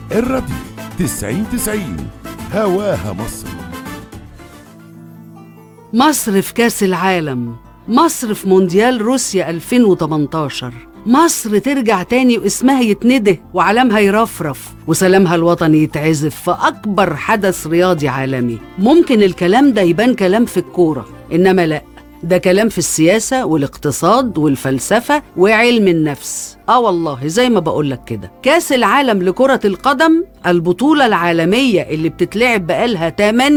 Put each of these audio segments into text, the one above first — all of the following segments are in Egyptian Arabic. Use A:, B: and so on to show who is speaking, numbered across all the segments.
A: الراديو 90 90 هواها مصر
B: مصر في كاس العالم مصر في مونديال روسيا 2018 مصر ترجع تاني واسمها يتنده وعلمها يرفرف وسلامها الوطني يتعزف في أكبر حدث رياضي عالمي ممكن الكلام ده يبان كلام في الكورة إنما لأ ده كلام في السياسة والاقتصاد والفلسفة وعلم النفس آه والله زي ما بقولك كده كاس العالم لكرة القدم البطولة العالمية اللي بتتلعب بقالها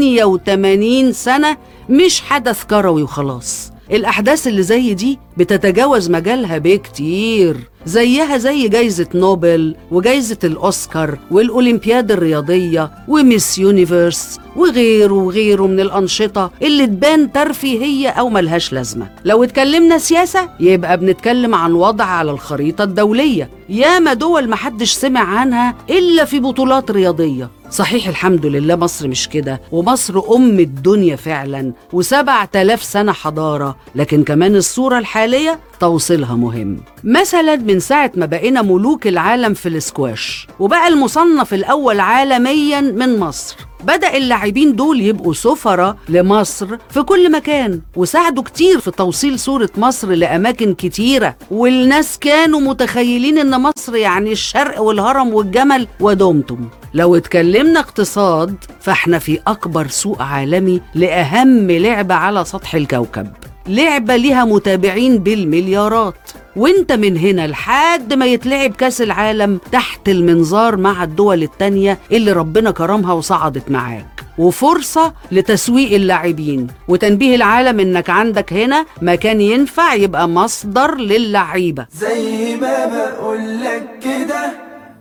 B: 88 سنة مش حدث كروي وخلاص الأحداث اللي زي دي بتتجاوز مجالها بكتير زيها زي جايزة نوبل وجايزة الأوسكار والأولمبياد الرياضية وميس يونيفرس وغيره وغيره من الأنشطة اللي تبان ترفيهية أو ملهاش لازمة لو اتكلمنا سياسة يبقى بنتكلم عن وضع على الخريطة الدولية ياما دول محدش سمع عنها إلا في بطولات رياضية صحيح الحمد لله مصر مش كده ومصر أم الدنيا فعلا وسبع تلاف سنة حضارة لكن كمان الصورة الحالية توصيلها مهم مثلا من ساعة ما بقينا ملوك العالم في الاسكواش وبقى المصنف الأول عالميا من مصر بدأ اللاعبين دول يبقوا سفرة لمصر في كل مكان وساعدوا كتير في توصيل صورة مصر لأماكن كتيرة والناس كانوا متخيلين إن مصر يعني الشرق والهرم والجمل ودمتم لو اتكلمنا اقتصاد فاحنا في أكبر سوق عالمي لأهم لعبة على سطح الكوكب لعبة ليها متابعين بالمليارات وانت من هنا لحد ما يتلعب كاس العالم تحت المنظار مع الدول التانية اللي ربنا كرمها وصعدت معاك وفرصة لتسويق اللاعبين وتنبيه العالم انك عندك هنا مكان ينفع يبقى مصدر للعيبة
C: زي ما بقولك كده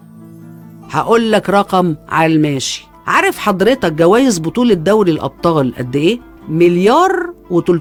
B: هقول لك رقم على الماشي عارف حضرتك جوائز بطولة دوري الأبطال قد إيه؟ مليار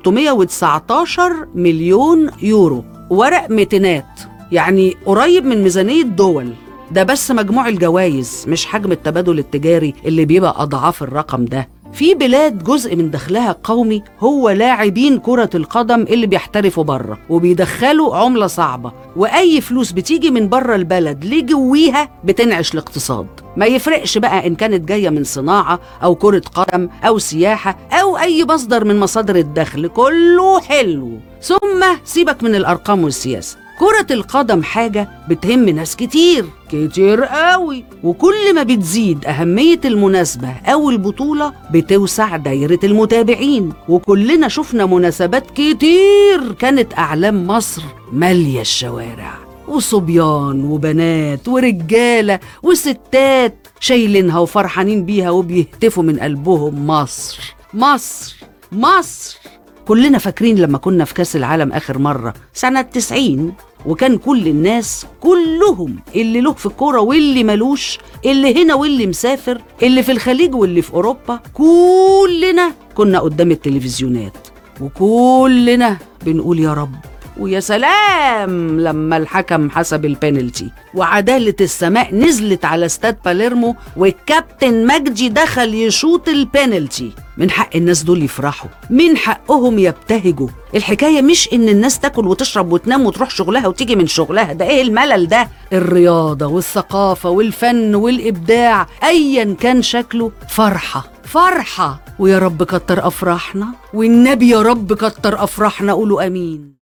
B: و319 مليون يورو ورق ميتينات يعني قريب من ميزانية دول ده بس مجموع الجوائز مش حجم التبادل التجاري اللي بيبقى أضعاف الرقم ده في بلاد جزء من دخلها القومي هو لاعبين كرة القدم اللي بيحترفوا بره وبيدخلوا عملة صعبة وأي فلوس بتيجي من بره البلد لجويها بتنعش الاقتصاد ما يفرقش بقى إن كانت جاية من صناعة أو كرة قدم أو سياحة أو أي مصدر من مصادر الدخل كله حلو ثم سيبك من الأرقام والسياسة كرة القدم حاجة بتهم ناس كتير كتير قوي وكل ما بتزيد أهمية المناسبة أو البطولة بتوسع دايرة المتابعين وكلنا شفنا مناسبات كتير كانت أعلام مصر مالية الشوارع وصبيان وبنات ورجالة وستات شايلينها وفرحانين بيها وبيهتفوا من قلبهم مصر مصر مصر كلنا فاكرين لما كنا في كاس العالم آخر مرة سنة 90 وكان كل الناس كلهم اللي له في الكورة واللي ملوش اللي هنا واللي مسافر اللي في الخليج واللي في أوروبا كلنا كنا قدام التلفزيونات وكلنا بنقول يا رب ويا سلام لما الحكم حسب البينالتي وعدالة السماء نزلت على استاد باليرمو والكابتن مجدي دخل يشوط البينالتي من حق الناس دول يفرحوا من حقهم يبتهجوا الحكاية مش إن الناس تاكل وتشرب وتنام وتروح شغلها وتيجي من شغلها ده إيه الملل ده الرياضة والثقافة والفن والإبداع أيا كان شكله فرحة فرحة ويا رب كتر أفراحنا والنبي يا رب كتر أفراحنا قولوا أمين